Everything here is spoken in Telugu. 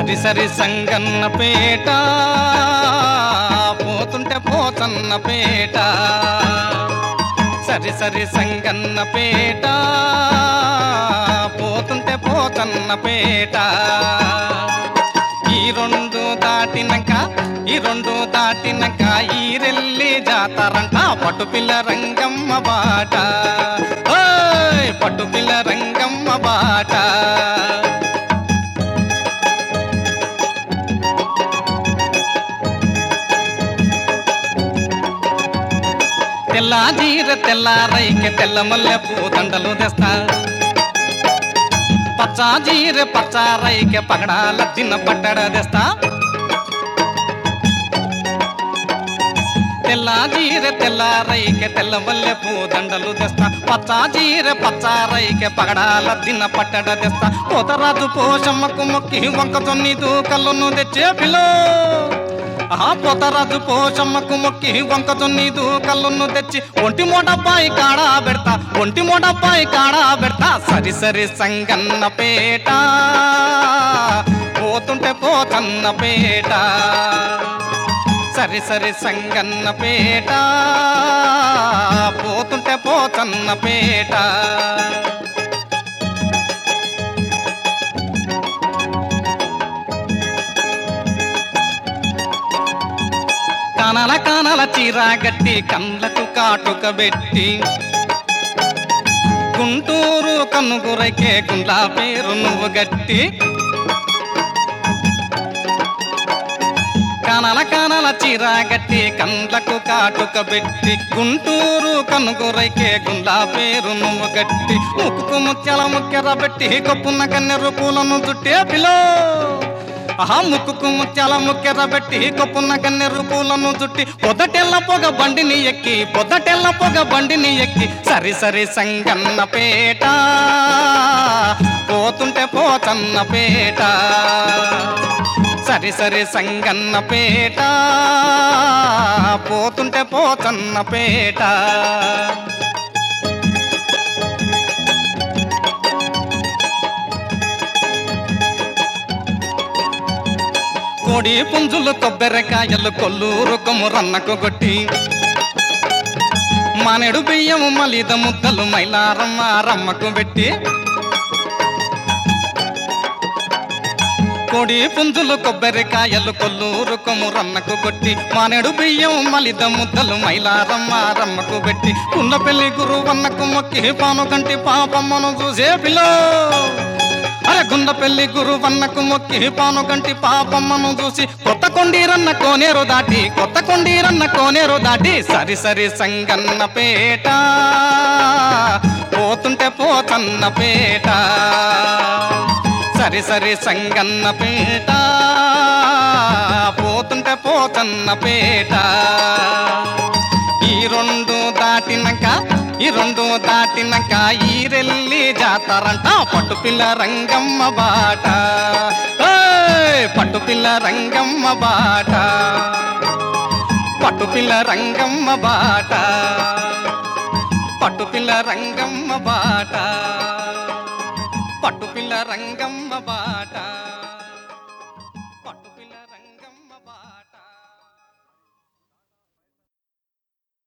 సరి సరి సంగన్న పేట పోతుంటే పోతన్న పేట సరి సరి సంగన్న పేట పోతుంటే పోతన్న పేట ఈ రెండు దాటినాక ఈ రెండు దాటినాక ఈ రెల్లి జాతరంట పట్టుపిల్ల రంగమ్మ బాట ఓయ్ పట్టుపిల్ల రంగమ్మ బాట తెల్ల జీర తెల్ల రైకె తెల్ల మల్లె పూదండలు తెస్తా పచ్చ జీర పచ్చ రైకె పగడాల తిన్న పట్టడ తెస్తా తెల్ల జీర తెల్ల రైకె తెల్ల మల్లె పూదండలు తెస్తా పచ్చ జీర పచ్చ రైకె పగడాల తిన్న పట్టడ తెస్తా పోతరాజు పోషమ్మకు మొక్కి వంక తొన్ని దూకల్లును తెచ్చే పిలో ఆ పోతరాజు పోషమ్మకు మొక్కి వంక తొన్ని దూకల్లును తెచ్చి ఒంటి మూడబ్బాయి కాడా పెడతా ఒంటి మూడబ్బాయి కాడా పెడతా సరి సరి సంగన్న పేట పోతుంటే పోతన్న పేట సరి సరి సంగన్న పేట పోతుంటే పోతన్న పేట కానల కానల చీర గట్టి కళ్ళకు కాటుక పెట్టి గుంటూరు కన్నుగురకే గుండ్లా పేరు నువ్వు గట్టి కానల కానల చీర గట్టి కండ్లకు కాటుక పెట్టి గుంటూరు కనుగురైకే గుండా పేరు నువ్వు గట్టి ముక్కుకు ముత్యాల ముక్కెర పెట్టి కొప్పున్న కన్నెరు పూలను చుట్టే పిలో ఆహా ముక్కుకు ముత్యాల ముక్కెర పెట్టి కొప్పున్న కన్నెరు పూలను చుట్టి పొద్దటెల్ల పొగ బండిని ఎక్కి పొద్దటెల్ల పొగ బండిని ఎక్కి సరి సరి సంగన్న పేట పోతుంటే పోతన్న పేట సరి సరి సంగన్న పేట పోతుంటే పోతన్న పేట కోడి పుంజులు కొబ్బరికాయలు కొల్లూరు కొమ్మురన్నకు కొట్టి మానేడు బియ్యము మలిద ముద్దలు మైలారమ్మ రమ్మకు పెట్టి కోడి పుంజులు కొబ్బరికాయలు కొల్లూరు కొమ్మురన్నకు కొట్టి మానేడు బియ్యం మలిద ముద్దలు మైలారమ్మ రమ్మకు పెట్టి కుండ పెళ్లి గురువన్నకు మొక్కి పాను కంటి పాపమ్మను చూసే పిల్లో అరే గుండ పెళ్లి గురువన్నకు మొక్కి పాను కంటి పాపమ్మను చూసి కొత్త కొండీరన్న కోనేరు దాటి కొత్త కొండీరన్న కోనేరు దాటి సరి సరి సంగన్న పేట పోతుంటే పోతన్న పేట సరి సరి సంగన్న పేట పోతుంటే పోతన్న పేట ఈ రెండు దాటినాక ఈ రెండు దాటినాక ఈ రెల్లి జాతరంట పట్టుపిల్ల రంగమ్మ బాట ఏయ్! పట్టుపిల్ల రంగమ్మ బాట పట్టుపిల్ల రంగమ్మ బాట పట్టుపిల్ల రంగమ్మ బాట పట్టుపిల్ల రంగమ్మ బాట